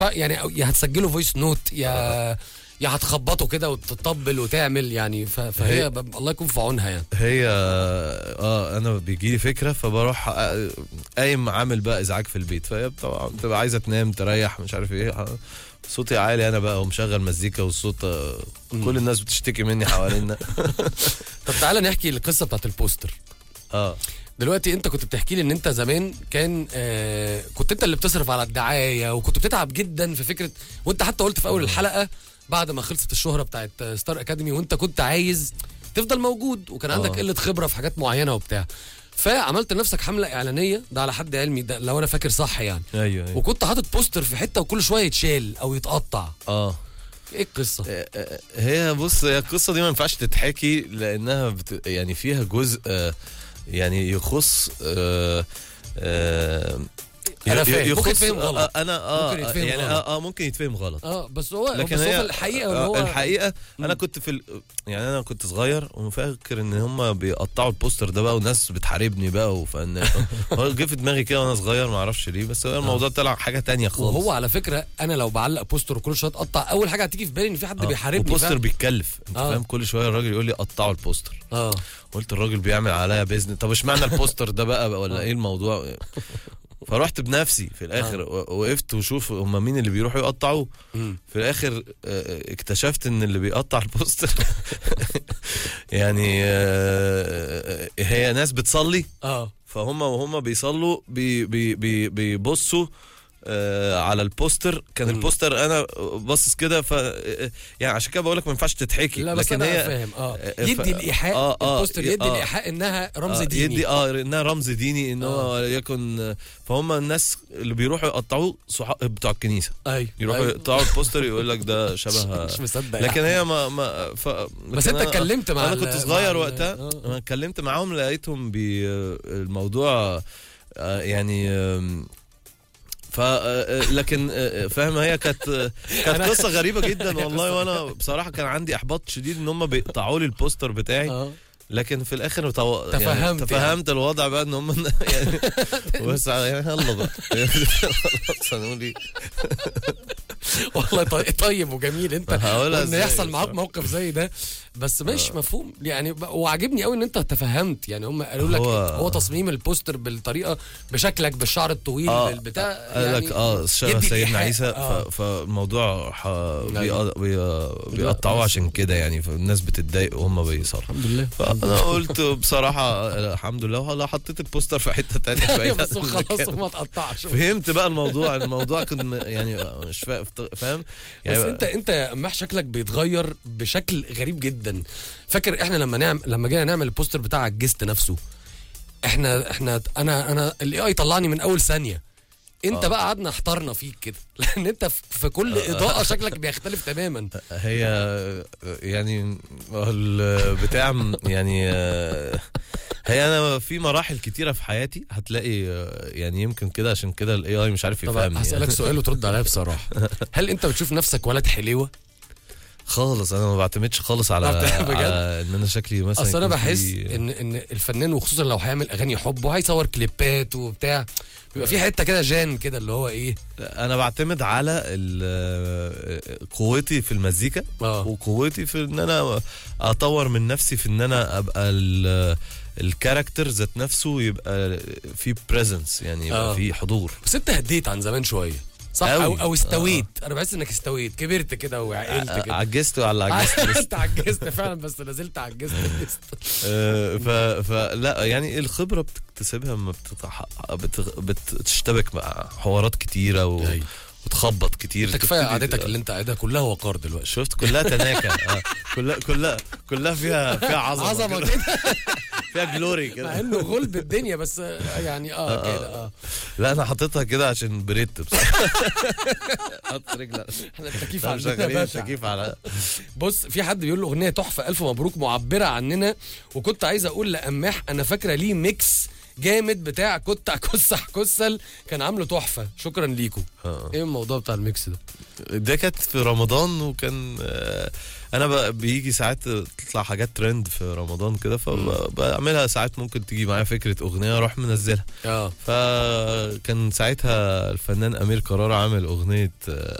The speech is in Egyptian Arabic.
يعني أو- يا هتسجله فويس نوت يا يا هتخبطه كده وتطبل وتعمل يعني ف- فهي هي- ب- الله يكون في عونها يعني هي اه انا بيجي لي فكره فبروح آه، قايم عامل بقى ازعاج في البيت فهي طبعا بتبقى عايزه تنام تريح مش عارف ايه صوتي عالي انا بقى ومشغل مزيكا والصوت آه، كل الناس بتشتكي مني حوالينا طب تعالى نحكي القصه بتاعت البوستر اه دلوقتي انت كنت بتحكي لي ان انت زمان كان آه كنت انت اللي بتصرف على الدعايه وكنت بتتعب جدا في فكره وانت حتى قلت في اول الحلقه بعد ما خلصت الشهره بتاعت آه، ستار اكاديمي وانت كنت عايز تفضل موجود وكان عندك آه. قله خبره في حاجات معينه وبتاع فعملت لنفسك حمله اعلانيه ده على حد علمي ده لو انا فاكر صح يعني ايوه ايوه وكنت حاطط بوستر في حته وكل شويه يتشال او يتقطع اه ايه القصه آه، آه، هي بص هي القصه دي ما ينفعش تتحكي لانها بت... يعني فيها جزء آه، يعني يخص آه، آه، أنا ي- فاهم. ممكن يخص يتفهم غلط. آه، انا اه ممكن يتفهم يعني غلط. اه, آه ممكن يتفهم غلط اه بس هو لكن بس هو هي في الحقيقه آه، هو الحقيقه انا مم. كنت في ال... يعني انا كنت صغير وفاكر ان هم بيقطعوا البوستر ده بقى والناس بتحاربني بقى وفن هو جه في دماغي كده وانا صغير ما اعرفش ليه بس هو الموضوع طلع حاجه تانية خالص وهو على فكره انا لو بعلق بوستر وكل شويه اتقطع اول حاجه هتيجي في بالي ان في حد آه، بيحاربني وبوستر فاهم؟ بيتكلف انت آه. فاهم كل شويه الراجل يقول لي قطعوا البوستر اه قلت الراجل بيعمل عليا بيزنس طب اشمعنى البوستر ده بقى ولا ايه الموضوع فرحت بنفسي في الاخر و- وقفت وشوف هم مين اللي بيروحوا يقطعوه مم. في الاخر آه، اكتشفت ان اللي بيقطع البوستر يعني آه، هي ناس بتصلي اه فهم وهم بيصلوا بي بي بي بيبصوا آه على البوستر كان مم. البوستر انا باصص كده ف يعني عشان كده بقول لك ما ينفعش تتحكي لا بس لكن انا هي فاهم اه آه، ف- يدي الايحاء آه، آه، البوستر يدي آه. الايحاء انها رمز آه، ديني يدي اه انها رمز ديني ان هو يكن فهم الناس اللي بيروحوا يقطعوه صحاب بتوع الكنيسه ايوه يروحوا أيوة. يقطعوا البوستر يقول لك ده شبه مش مصدق لكن يعني. هي ما ما ف... بس لكن انت أنا- اتكلمت مع انا ال- كنت مع صغير ال- وقتها آه. انا اتكلمت معاهم لقيتهم بي الموضوع آه، يعني آم، ف آه، لكن آه، فاهم هي كانت آه، كانت قصه غريبه جدا والله وانا بصراحه كان عندي احباط شديد ان هم بيقطعوا لي البوستر بتاعي اه لكن في الاخر تو... تفهمت يعني يعني. تفهمت الوضع بقى ان هم يعني بس يعني يلا بقى خلاص هنقول ايه والله طي- طيب وجميل انت هقولها ان ازاي يحصل معاك بصراحة. موقف زي ده بس مش مفهوم يعني ب- وعاجبني قوي ان انت تفهمت يعني هم قالوا لك هو- هو تصميم البوستر بالطريقه بشكلك بالشعر الطويل آه، بالبتاع قال لك اه شبه يدي سيدنا الإيحاء. عيسى آه. ف- فالموضوع ح... بي... أيوة. بي... بيقطعوه عشان كده يعني فالناس بتتضايق وهم بيصروا الحمد لله فانا قلت بصراحه آه، الحمد لله والله حطيت البوستر في حته تانية بعيدة بس عن خلاص المكان. وما تقطعش فهمت بقى الموضوع الموضوع كنت م- يعني مش فا- فاهم يعني بس انت انت يا قماح شكلك بيتغير بشكل غريب جدا فاكر احنا لما نعمل لما جينا نعمل البوستر بتاع الجست نفسه احنا احنا انا انا الاي اي طلعني من اول ثانيه انت آه. بقى قعدنا احترنا فيك كده لان انت في- في كل اضاءه شكلك بيختلف تماما هي يعني البتاع م- يعني آه، هي انا في مراحل كتيره في حياتي هتلاقي آه، يعني يمكن كده عشان كده الاي اي مش عارف طب يفهمني هسالك يعني. سؤال وترد عليا بصراحه هل انت بتشوف نفسك ولد حليوه خالص انا ما بعتمدش خالص على, ما بت- بجد؟ على ان انا شكلي مثلا اصل انا يكون بحس في- ان ان الفنان وخصوصا لو هيعمل اغاني حب وهيصور كليبات وبتاع بيبقى في حته كده جان كده اللي هو ايه انا بعتمد على ال- قوتي في المزيكا اه وقوتي في ان انا اطور من نفسي في ان انا ابقى ال- الكاركتر ذات نفسه يبقى في بريزنس يعني يبقى آه. في حضور بس انت هديت عن زمان شويه صح أوي. او او استويت انا بحس انك استويت كبرت كده وعقلت كده عجزت على عجزت انت عجزت فعلا بس لازلت عجزت آه، ف فلا يعني الخبره بتكتسبها لما بتتح... بت... بتشتبك مع حوارات كتيره و... أيوة. وتخبط كتير انت كفايه تبتدي- قعدتك اللي انت قاعدها كلها وقار دلوقتي شفت كلها تناكه آه. كلها كلها كلها فيها فيها عظمه, عظمه كده. كده فيها جلوري مع كده انه غلب الدنيا بس يعني اه كده اه لا انا حاططها كده عشان بريت بصراحه حط رجلك احنا التكييف لا، عندنا شغالين باشا التكييف على بص في حد بيقول له اغنيه تحفه الف مبروك معبره عننا وكنت عايز اقول لقماح انا فاكره ليه ميكس جامد بتاع كنت كسح كسل كان عامله تحفه شكرا ليكم آه. ايه الموضوع بتاع الميكس ده ده كانت في رمضان وكان آه، انا ب- بيجي ساعات تطلع حاجات ترند في رمضان كده فبعملها ساعات ممكن تيجي معايا فكره اغنيه اروح منزلها اه فكان ساعتها الفنان امير قرار عامل اغنيه